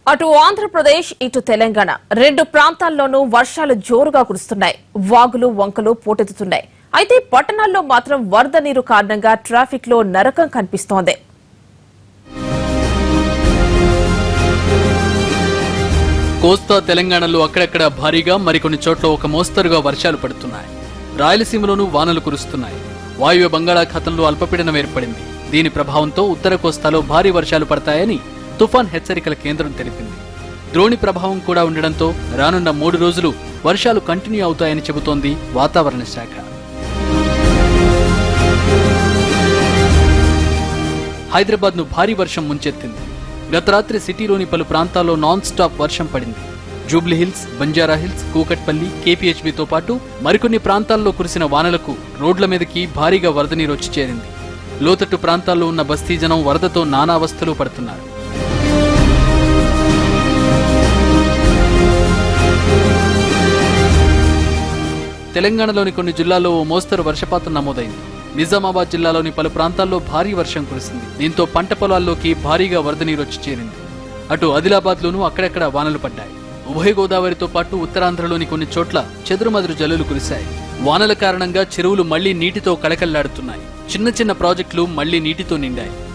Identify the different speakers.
Speaker 1: అటు ఆంధ్రప్రదేశ్ ఇటు తెలంగాణ రెండు ప్రాంతాల్లోనూ వర్షాలు జోరుగా కురుస్తున్నాయి వాగులు వంకలు పోటెత్తుతున్నాయి అయితే పట్టణాల్లో మాత్రం వరద నీరు కారణంగా ట్రాఫిక్ లో నరకం కనిపిస్తోంది
Speaker 2: కోస్తా తెలంగాణలో అక్కడక్కడ భారీగా మరికొన్ని చోట్ల ఒక మోస్తరుగా వర్షాలు పడుతున్నాయి రాయలసీమలోనూ వానలు కురుస్తున్నాయి వాయువ్య బంగాళాఖాతంలో అల్పపీడనం ఏర్పడింది దీని ప్రభావంతో ఉత్తర కోస్తాలో భారీ వర్షాలు పడతాయని తుఫాన్ హెచ్చరికల కేంద్రం తెలిపింది ద్రోణి ప్రభావం కూడా ఉండడంతో రానున్న మూడు రోజులు వర్షాలు కంటిన్యూ అవుతాయని చెబుతోంది వాతావరణ శాఖ హైదరాబాద్ ను భారీ వర్షం ముంచెత్తింది గత రాత్రి సిటీలోని పలు ప్రాంతాల్లో నాన్ స్టాప్ వర్షం పడింది జూబ్లీ హిల్స్ బంజారా హిల్స్ కూకట్పల్లి కేపీహెచ్బీతో పాటు మరికొన్ని ప్రాంతాల్లో కురిసిన వానలకు రోడ్ల మీదకి భారీగా వరద నీరు వచ్చి చేరింది లోతట్టు ప్రాంతాల్లో ఉన్న బస్తీ జనం వరదతో నానా అవస్థలు పడుతున్నారు తెలంగాణలోని కొన్ని జిల్లాల్లో ఓ మోస్తరు వర్షపాతం నమోదైంది నిజామాబాద్ జిల్లాలోని పలు ప్రాంతాల్లో భారీ వర్షం కురిసింది దీంతో పంట పొలాల్లోకి భారీగా వరద నీరు వచ్చి చేరింది అటు ఆదిలాబాద్లోనూ అక్కడక్కడ వానలు పడ్డాయి ఉభయ గోదావరితో పాటు ఉత్తరాంధ్రలోని కొన్ని చోట్ల చెదురుమదురు జల్లులు కురిశాయి వానల కారణంగా చెరువులు మళ్లీ నీటితో కళకళ్లాడుతున్నాయి చిన్న చిన్న ప్రాజెక్టులు మళ్లీ నీటితో నిండాయి